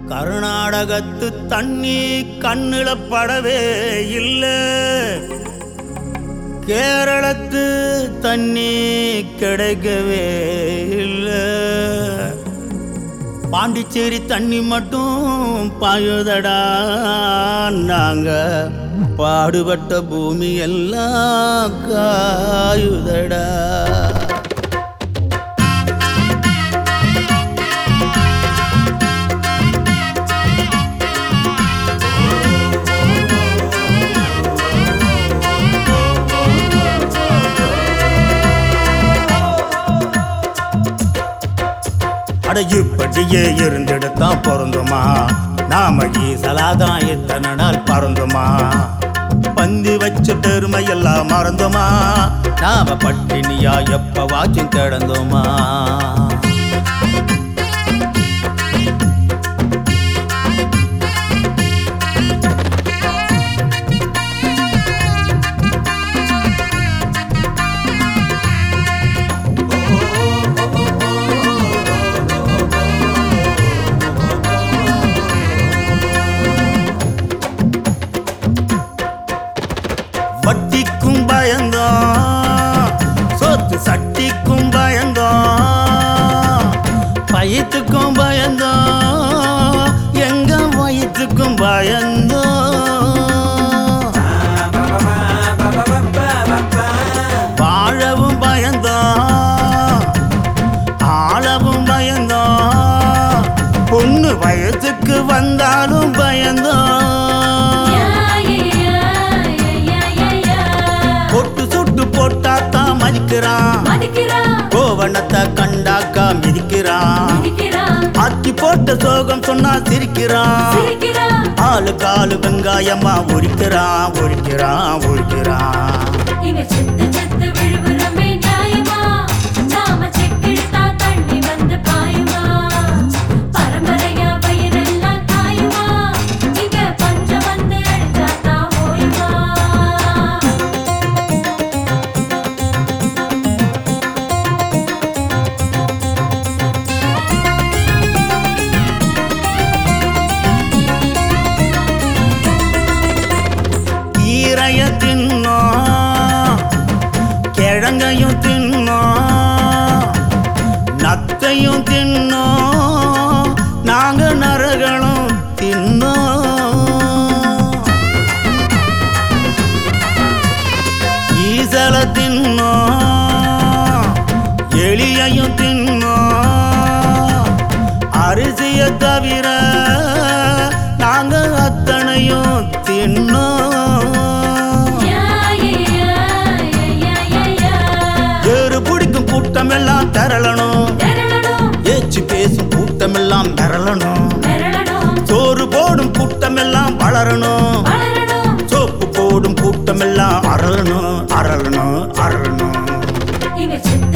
கர்நாடகத்து தண்ணி கண்ணுல படவே இல்லை கேரளத்து தண்ணி கிடைக்கவே இல்லை பாண்டிச்சேரி தண்ணி மட்டும் பாயுதடா நாங்க பாடுபட்ட பூமி எல்லாம் காயுதடா அட இப்படியே இருந்துடுத்தான் பொருந்துமா நாம ஈசலாதான் இத்தனை நாள் பறந்துமா பந்தி வச்ச பெருமை எல்லாம் மறந்துமா நாம பட்டினியா எப்பவாச்சும் கிடந்தோமா வட்டிக்கும் பயந்தோம் சொத்து சட்டிக்கும் பயந்தோம் பயத்துக்கும் பயந்தோம் எங்க வயிற்றுக்கும் பயந்தோம் வாழவும் பயந்தோம் ஆளவும் பயந்தோம் பொண்ணு வயசுக்கு வந்தாலும் பயந்தோம் பொட்டு சுட்டு போட்டாத்தான் மதிக்கிறான் கோவணத்தை கண்டாக்கா மிதிக்கிறான் அத்தி போட்ட சோகம் சொன்னா சிரிக்கிறான் ஆளு காலு வெங்காயமா உரிக்கிறான் உரிக்கிறான் உரிக்கிறான் ஈரைய தின்னோம் கிழங்கையும் தின்னோம் நத்தையும் தின்னோம் நாங்க நரகளும் தின்னோம் ஈசல தின்னோம் எலியையும் தின்னோம் அரிசிய தவிர நாங்க அத்தனையும் தின்னோம் ஏறு பிடிக்கும் கூட்டமெல்லாம் திரளணும் ஏச்சு பேசும் கூட்டமெல்லாம் மிரளணும் சோறு போடும் கூட்டமெல்லாம் வளரணும் சோப்பு போடும் கூட்டமெல்லாம் அரளணும் அரளணும் அரளணும் இங்க சித்த